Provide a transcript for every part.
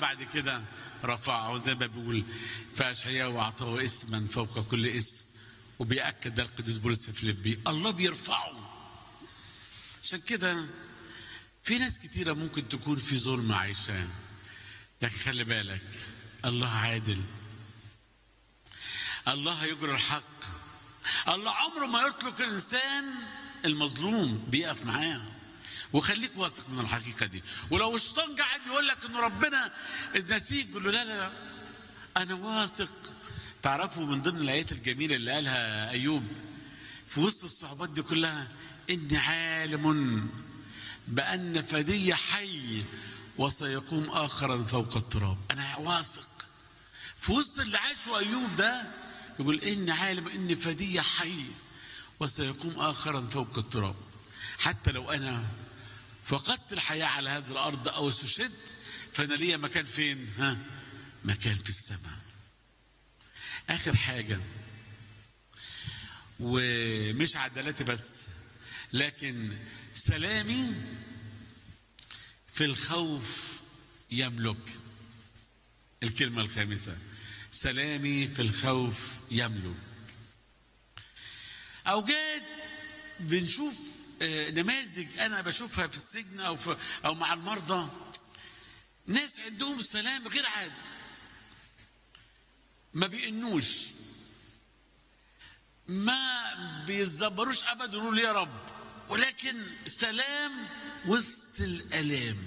بعد كده رفعه زي ما بيقول في اشعياء واعطاه اسما فوق كل اسم وبيأكد ده القديس بولس في فيليبي الله بيرفعه عشان كده في ناس كتيرة ممكن تكون في ظلم عايشاه لكن خلي بالك الله عادل الله هيجري الحق الله عمره ما يطلق الانسان المظلوم بيقف معاه وخليك واثق من الحقيقه دي ولو الشيطان قاعد يقول لك ان ربنا نسيك قول له لا لا لا انا واثق تعرفوا من ضمن الايات الجميله اللي قالها ايوب في وسط الصعوبات دي كلها اني عالم بان فدي حي وسيقوم اخرا فوق التراب انا واثق في وسط اللي عاشه ايوب ده يقول اني عالم اني فدي حي وسيقوم اخرا فوق التراب حتى لو انا فقدت الحياه على هذه الارض او استشهدت فانا ليا مكان فين ها مكان في السماء اخر حاجه ومش عدالتي بس لكن سلامي في الخوف يملك الكلمه الخامسه سلامي في الخوف يملك اوجات بنشوف آه، نماذج انا بشوفها في السجن او في او مع المرضى ناس عندهم سلام غير عادي ما بيئنوش ما بيتزبروش ابدا يقولوا لي يا رب ولكن سلام وسط الالام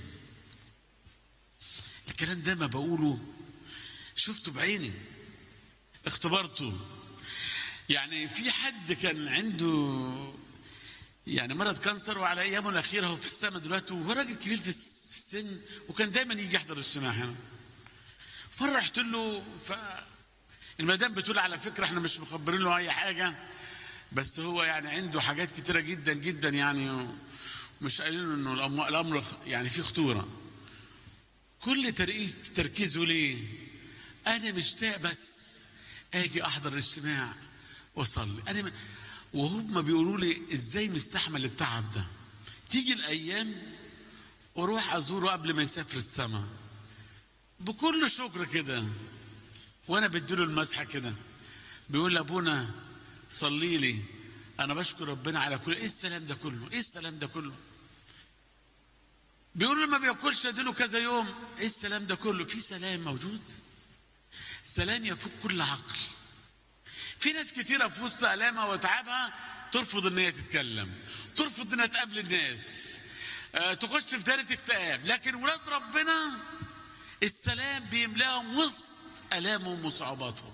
الكلام ده ما بقوله شفته بعيني اختبرته يعني في حد كان عنده يعني مرض كانسر وعلى ايامه الاخيره هو في السماء دلوقتي وهو راجل كبير في الس- في السن وكان دايما يجي يحضر الاجتماع هنا مره رحت له ف المدام بتقول على فكره احنا مش مخبرين له اي حاجه بس هو يعني عنده حاجات كتيره جدا جدا يعني مش قايلين له انه الأم- الامر خ- يعني فيه خطوره كل تركيز تركيزه ليه انا مشتاق بس اجي احضر الاجتماع واصلي انا م- وهم بيقولوا لي ازاي مستحمل التعب ده تيجي الايام واروح ازوره قبل ما يسافر السماء بكل شكر كده وانا بديله المسحه كده بيقول لابونا صلي لي انا بشكر ربنا على كل ايه السلام ده كله ايه السلام ده كله بيقول لي ما بياكلش اديله كذا يوم ايه السلام ده كله في سلام موجود سلام يفوق كل عقل في ناس كتيره في وسط الامها وتعبها ترفض ان هي تتكلم ترفض انها تقابل الناس آه، تخش في دايره اكتئاب لكن ولاد ربنا السلام بيملاهم وسط الامهم وصعوباتهم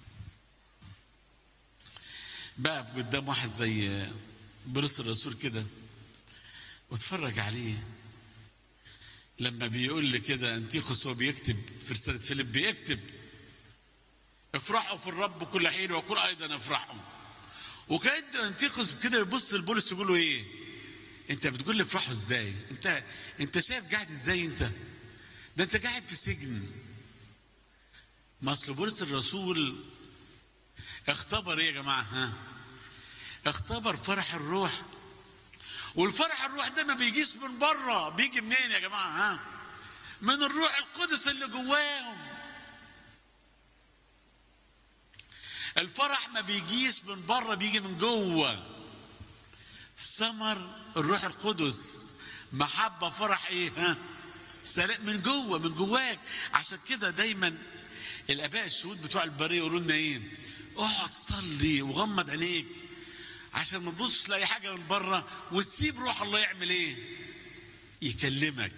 بقف قدام واحد زي بولس الرسول كده واتفرج عليه لما بيقول لي كده انتيخوس هو بيكتب في رساله فيليب بيكتب افرحوا في الرب كل حين وكل ايضا افرحوا وكان انتيخوس كده يبص لبولس يقول له ايه انت بتقول لي افرحوا ازاي انت انت شايف قاعد ازاي انت ده انت قاعد في سجن ما اصل بولس الرسول اختبر ايه يا جماعه ها اختبر فرح الروح والفرح الروح ده ما بيجيش من بره بيجي منين يا جماعه ها من الروح القدس اللي جواهم الفرح ما بيجيش من بره بيجي من جوه ثمر الروح القدس محبه فرح ايه ها سلام من جوه من جواك عشان كده دايما الاباء الشهود بتوع البريه يقولوا لنا ايه اقعد صلي وغمض عينيك عشان ما تبصش تلاقي حاجه من بره وتسيب روح الله يعمل ايه يكلمك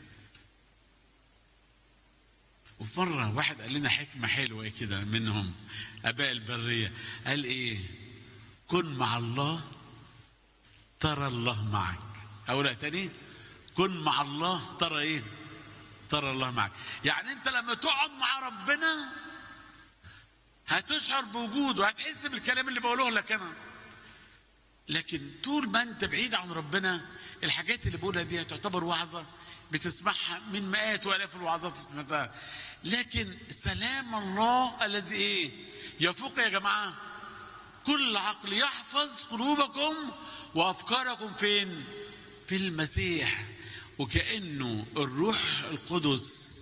وفي مرة واحد قال لنا حكمة حلوة كده منهم آباء البرية قال إيه كن مع الله ترى الله معك أقولها تاني كن مع الله ترى إيه ترى الله معك يعني أنت لما تقعد مع ربنا هتشعر بوجوده هتحس بالكلام اللي بقوله لك أنا لكن طول ما أنت بعيد عن ربنا الحاجات اللي بقولها دي تعتبر وعظة بتسمعها من مئات والاف الوعظات سمعتها لكن سلام الله الذي ايه يفوق يا جماعه كل عقل يحفظ قلوبكم وافكاركم فين في المسيح وكانه الروح القدس